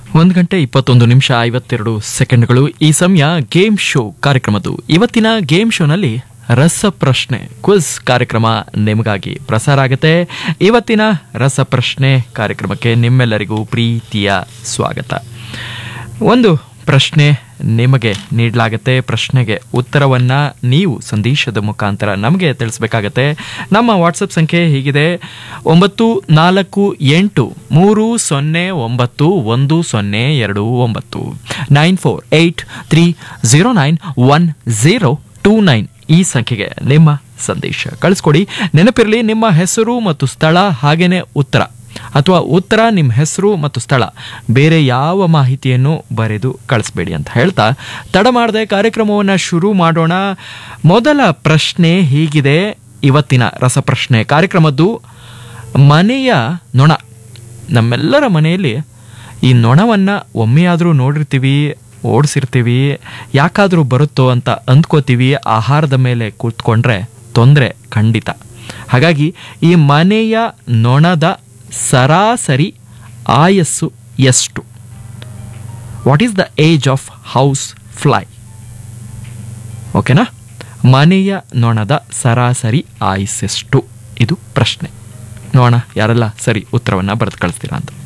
ಒಂದು ಗಂಟೆ ಇಪ್ಪತ್ತೊಂದು ನಿಮಿಷ ಐವತ್ತೆರಡು ಸೆಕೆಂಡ್ಗಳು ಈ ಸಮಯ ಗೇಮ್ ಶೋ ಕಾರ್ಯಕ್ರಮದ್ದು ಇವತ್ತಿನ ಗೇಮ್ ಶೋನಲ್ಲಿ ರಸಪ್ರಶ್ನೆ ಕ್ವಿಜ್ ಕಾರ್ಯಕ್ರಮ ನಿಮಗಾಗಿ ಪ್ರಸಾರ ಆಗುತ್ತೆ ಇವತ್ತಿನ ರಸಪ್ರಶ್ನೆ ಕಾರ್ಯಕ್ರಮಕ್ಕೆ ನಿಮ್ಮೆಲ್ಲರಿಗೂ ಪ್ರೀತಿಯ ಸ್ವಾಗತ ಒಂದು ಪ್ರಶ್ನೆ ನಿಮಗೆ ನೀಡಲಾಗುತ್ತೆ ಪ್ರಶ್ನೆಗೆ ಉತ್ತರವನ್ನ ನೀವು ಸಂದೇಶದ ಮುಖಾಂತರ ನಮಗೆ ತಿಳಿಸ್ಬೇಕಾಗತ್ತೆ ನಮ್ಮ ವಾಟ್ಸಪ್ ಸಂಖ್ಯೆ ಹೀಗಿದೆ ಒಂಬತ್ತು ನಾಲ್ಕು ಎಂಟು ಮೂರು ಸೊನ್ನೆ ಒಂಬತ್ತು ಒಂದು ಸೊನ್ನೆ ಎರಡು ಒಂಬತ್ತು nine four eight three zero nine one zero two nine ಈ ಸಂಖ್ಯೆಗೆ ನಿಮ್ಮ ಸಂದೇಶ ಕಳಿಸ್ಕೊಡಿ ನೆನಪಿರಲಿ ನಿಮ್ಮ ಹೆಸರು ಮತ್ತು ಸ್ಥಳ ಹಾಗೇನೆ ಉತ್ತರ ಅಥವಾ ಉತ್ತರ ನಿಮ್ಮ ಹೆಸರು ಮತ್ತು ಸ್ಥಳ ಬೇರೆ ಯಾವ ಮಾಹಿತಿಯನ್ನು ಬರೆದು ಕಳಿಸ್ಬೇಡಿ ಅಂತ ಹೇಳ್ತಾ ತಡ ಮಾಡದೆ ಕಾರ್ಯಕ್ರಮವನ್ನು ಶುರು ಮಾಡೋಣ ಮೊದಲ ಪ್ರಶ್ನೆ ಹೀಗಿದೆ ಇವತ್ತಿನ ರಸಪ್ರಶ್ನೆ ಕಾರ್ಯಕ್ರಮದ್ದು ಮನೆಯ ನೊಣ ನಮ್ಮೆಲ್ಲರ ಮನೆಯಲ್ಲಿ ಈ ನೊಣವನ್ನು ಒಮ್ಮೆಯಾದರೂ ನೋಡಿರ್ತೀವಿ ಓಡಿಸಿರ್ತೀವಿ ಯಾಕಾದರೂ ಬರುತ್ತೋ ಅಂತ ಅಂದ್ಕೋತೀವಿ ಆಹಾರದ ಮೇಲೆ ಕೂತ್ಕೊಂಡ್ರೆ ತೊಂದರೆ ಖಂಡಿತ ಹಾಗಾಗಿ ಈ ಮನೆಯ ನೊಣದ ಸರಾಸರಿ ಆಯಸ್ಸು ಎಷ್ಟು what is the age of house fly ಓಕೆನಾ ಮನೆಯ ನೊಣದ ಸರಾಸರಿ ಆಯಸ್ಸೆಷ್ಟು ಇದು ಪ್ರಶ್ನೆ ನೋಡೋಣ ಯಾರೆಲ್ಲ ಸರಿ ಉತ್ತರವನ್ನು ಬರೆದು ಕಳಿಸ್ತೀರಾ ಅಂತ